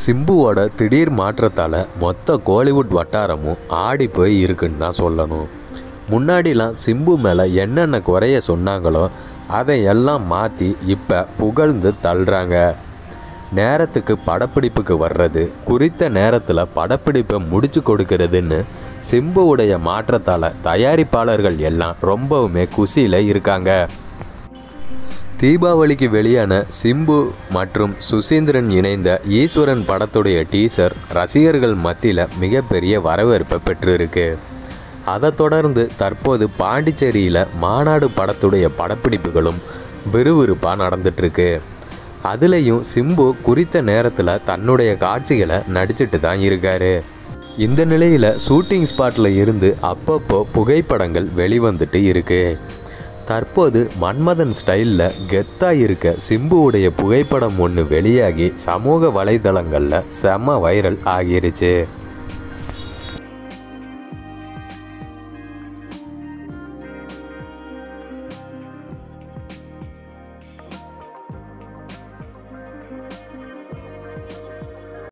சிம்புவோட திடீர் மாற்றத்தால் மொத்த கோலிவுட் வட்டாரமும் ஆடி போய் இருக்குன்னு தான் சொல்லணும் முன்னாடிலாம் சிம்பு மேலே என்னென்ன குறைய சொன்னாங்களோ அதை எல்லாம் மாற்றி இப்போ புகழ்ந்து தள்ளுறாங்க நேரத்துக்கு படப்பிடிப்புக்கு வர்றது குறித்த நேரத்தில் படப்பிடிப்பை முடிச்சு கொடுக்கறதுன்னு சிம்புவுடைய மாற்றத்தால் தயாரிப்பாளர்கள் எல்லாம் ரொம்பவுமே குஷியில் இருக்காங்க தீபாவளிக்கு வெளியான சிம்பு மற்றும் சுசீந்திரன் இணைந்த ஈஸ்வரன் படத்துடைய டீசர் ரசிகர்கள் மத்தியில் மிகப்பெரிய வரவேற்பை பெற்றிருக்கு அதை தொடர்ந்து தற்போது பாண்டிச்சேரியில் மாநாடு படத்துடைய படப்பிடிப்புகளும் விறுவிறுப்பாக நடந்துட்டுருக்கு அதுலேயும் சிம்பு குறித்த நேரத்தில் தன்னுடைய காட்சிகளை நடிச்சிட்டு தான் இருக்காரு இந்த நிலையில் ஷூட்டிங் ஸ்பாட்டில் இருந்து அப்பப்போ புகைப்படங்கள் வெளிவந்துட்டு இருக்கு தற்போது மன்மதன் ஸ்டைலில் கெத்தாக இருக்க சிம்புவுடைய புகைப்படம் ஒன்று வெளியாகி சமூக வலைதளங்களில் செம வைரல் ஆகிருச்சு